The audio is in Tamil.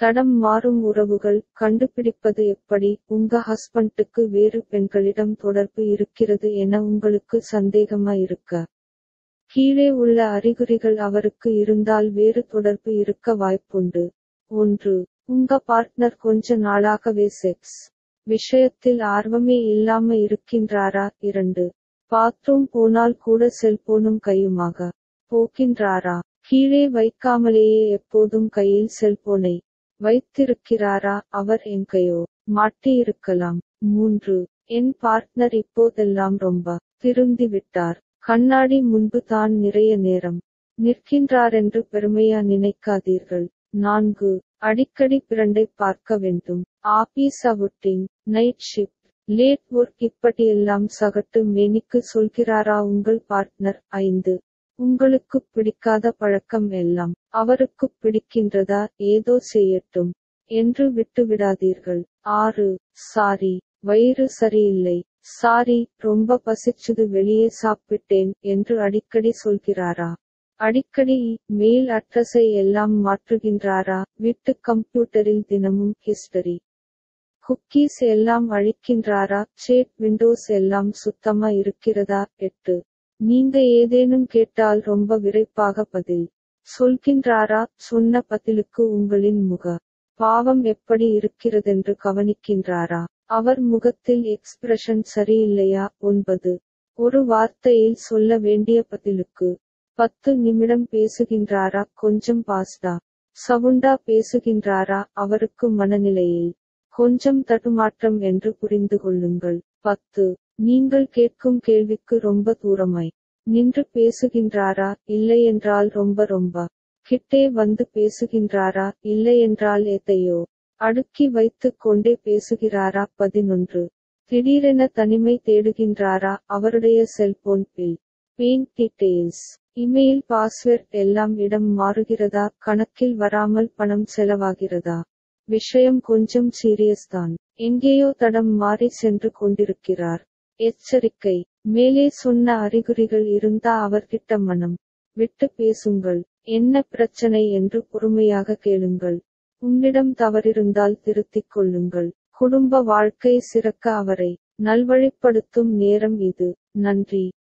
தடம் மாறும் உறவுகள் கண்டுபிடிப்பது எப்படி உங்க ஹஸ்பண்டுக்கு வேறு பெண்களிடம் தொடர்பு இருக்கிறது என உங்களுக்கு சந்தேகமா இருக்க கீழே உள்ள அறிகுறிகள் அவருக்கு இருந்தால் வேறு தொடர்பு இருக்க வாய்ப்புண்டு ஒன்று உங்க பார்ட்னர் கொஞ்ச நாளாகவே செக்ஸ் விஷயத்தில் ஆர்வமே இல்லாம இருக்கின்றாரா இரண்டு பாத்ரூம் போனால் கூட செல்போனும் கையுமாக போகின்றாரா கீழே வைக்காமலேயே எப்போதும் கையில் செல்போனை வைத்திருக்கிறாரா அவர் எங்கேயோ மாட்டியிருக்கலாம் மூன்று என் பார்ட்னர் இப்போதெல்லாம் ரொம்ப திருந்தி விட்டார் கண்ணாடி முன்பு தான் நிறைய நேரம் நிற்கின்றாரென்று பெருமையா நினைக்காதீர்கள் நான்கு அடிக்கடி பிரண்டை பார்க்க வேண்டும் office outing night shift late work இப்படியெல்லாம் சகட்டு மேனிக்கு சொல்கிறாரா உங்கள் பார்ட்னர் ஐந்து உங்களுக்கு பிடிக்காத பழக்கம் எல்லாம் அவருக்கு பிடிக்கின்றதா ஏதோ செய்யட்டும் என்று விட்டுவிடாதீர்கள் ஆறு சாரி வயிறு சரியில்லை சாரி ரொம்ப பசிச்சுது வெளியே சாப்பிட்டேன் என்று அடிக்கடி சொல்கிறாரா அடிக்கடி மெயில் அட்ரஸை எல்லாம் மாற்றுகின்றாரா வீட்டு கம்ப்யூட்டரில் தினமும் ஹிஸ்டரி குக்கீஸ் எல்லாம் அழிக்கின்றாரா சேட் விண்டோஸ் எல்லாம் சுத்தமா இருக்கிறதா எட்டு நீங்க ஏதேனும் கேட்டால் ரொம்ப விரைப்பாக பதில் சொல்கின்றாரா சொன்ன பதிலுக்கு உங்களின் முக பாவம் எப்படி இருக்கிறதென்று கவனிக்கின்றாரா அவர் முகத்தில் எக்ஸ்பிரஷன் சரியில்லையா ஒன்பது ஒரு வார்த்தையில் சொல்ல வேண்டிய பதிலுக்கு பத்து நிமிடம் பேசுகின்றாரா கொஞ்சம் பாஸ்டா சவுண்டா பேசுகின்றாரா அவருக்கு மனநிலையில் கொஞ்சம் தடுமாற்றம் என்று புரிந்து கொள்ளுங்கள் பத்து நீங்கள் கேட்கும் கேள்விக்கு ரொம்ப தூரமாய் நின்று பேசுகின்றாரா இல்லையென்றால் ரொம்ப ரொம்ப கிட்டே வந்து பேசுகின்றாரா இல்லையென்றால் எதையோ அடுக்கி வைத்துக் கொண்டே பேசுகிறாரா பதினொன்று திடீரென தனிமை தேடுகின்றாரா அவருடைய cellphone bill bank details email password எல்லாம் இடம் மாறுகிறதா கணக்கில் வராமல் பணம் செலவாகிறதா விஷயம் கொஞ்சம் சீரியஸ் தான் எங்கேயோ தடம் மாறி சென்று கொண்டிருக்கிறார் எச்சரிக்கை மேலே சொன்ன அறிகுறிகள் இருந்தா அவர்கிட்ட மனம் விட்டு பேசுங்கள் என்ன பிரச்சனை என்று பொறுமையாக கேளுங்கள் உன்னிடம் தவறிருந்தால் திருத்திக் கொள்ளுங்கள் குடும்ப வாழ்க்கை சிறக்க அவரை நல்வழிப்படுத்தும் நேரம் இது நன்றி